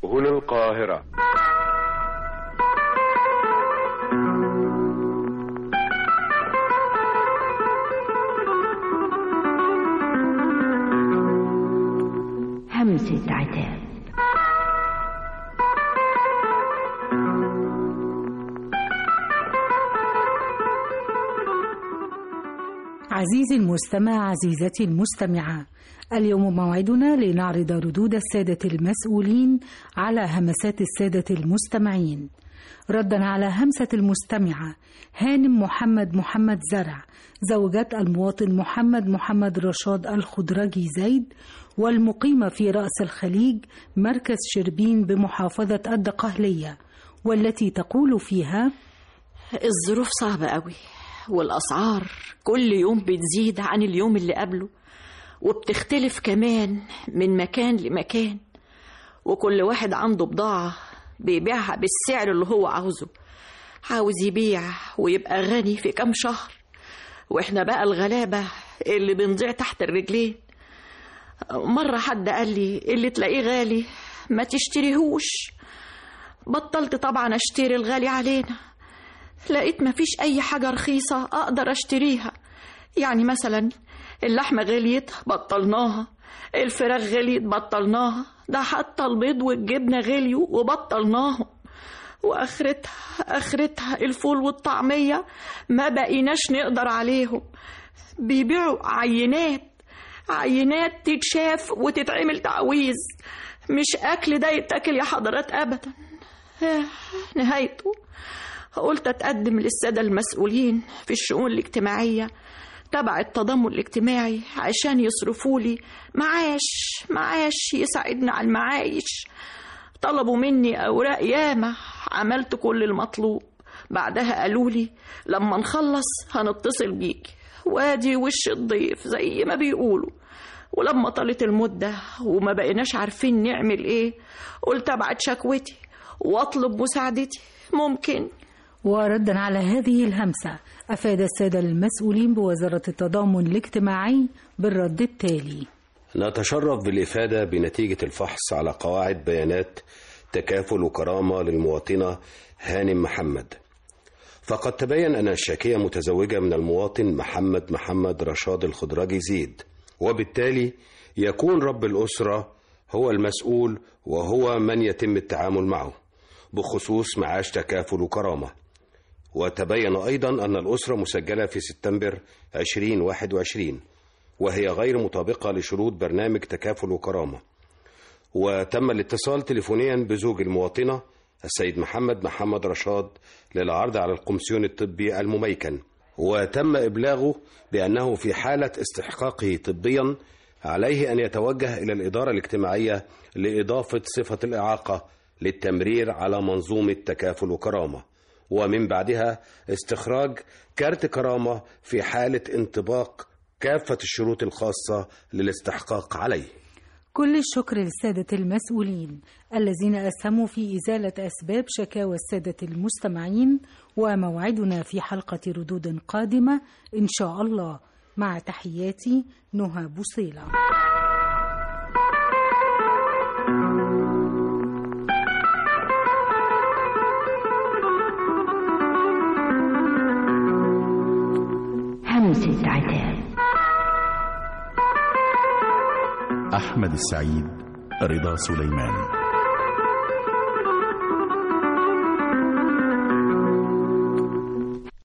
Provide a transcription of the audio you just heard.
هنا القاهرة همسة عتاب عزيزي المستمع عزيزتي المستمعة اليوم موعدنا لنعرض ردود السادة المسؤولين على همسات السادة المستمعين ردا على همسة المستمعة هانم محمد محمد زرع زوجة المواطن محمد محمد رشاد الخضرجي زيد والمقيمة في رأس الخليج مركز شربين بمحافظة الدقهلية والتي تقول فيها الظروف صعبة قوي والأسعار كل يوم بتزيد عن اليوم اللي قبله وبتختلف كمان من مكان لمكان وكل واحد عنده بضاعة بيبيعها بالسعر اللي هو عاوزه عاوز يبيع ويبقى غني في كام شهر واحنا بقى الغلابة اللي بنضيع تحت الرجلين مرة حد قال لي اللي تلاقيه غالي ما تشتريهوش بطلت طبعا اشتري الغالي علينا لقيت مفيش أي حاجة رخيصة أقدر أشتريها يعني مثلا اللحمة غليت بطلناها الفراخ غليت بطلناها ده حتى البيض والجبنة غليوا وبطلناهم وآخرتها آخرتها الفول والطعمية ما بقيناش نقدر عليهم بيبيعوا عينات عينات تتشاف وتتعمل تعويذ مش أكل ده يتاكل يا حضرات أبدا نهايته قلت أتقدم للسادة المسؤولين في الشؤون الاجتماعية تبع التضامن الاجتماعي عشان يصرفوا لي معاش معاش يساعدنا على المعايش طلبوا مني أوراق ياما عملت كل المطلوب بعدها قالوا لي لما نخلص هنتصل بيك وادي وش الضيف زي ما بيقولوا ولما طالت المدة وما بقيناش عارفين نعمل ايه قلت ابعت شكوتي واطلب مساعدتي ممكن وردا على هذه الهمسة أفاد السادة المسؤولين بوزارة التضامن الاجتماعي بالرد التالي نتشرف بالإفادة بنتيجة الفحص على قواعد بيانات تكافل وكرامة للمواطنة هانم محمد فقد تبين أن الشاكية متزوجة من المواطن محمد محمد رشاد الخضراجي زيد وبالتالي يكون رب الأسرة هو المسؤول وهو من يتم التعامل معه بخصوص معاش تكافل وكرامة وتبين أيضا أن الأسرة مسجلة في سبتمبر 2021 وهي غير مطابقة لشروط برنامج تكافل وكرامة وتم الاتصال تليفونيا بزوج المواطنة السيد محمد محمد رشاد للعرض على القمسيون الطبي المميكن وتم إبلاغه بأنه في حالة استحقاقه طبيا عليه أن يتوجه إلى الإدارة الاجتماعية لإضافة صفة الإعاقة للتمرير على منظومة تكافل وكرامة ومن بعدها استخراج كارت كرامة في حالة انطباق كافة الشروط الخاصة للاستحقاق عليه كل الشكر للسادة المسؤولين الذين أسهموا في إزالة أسباب شكاوى السادة المستمعين وموعدنا في حلقة ردود قادمة إن شاء الله مع تحياتي نهى بوصيلة همسة عتاب أحمد السعيد رضا سليمان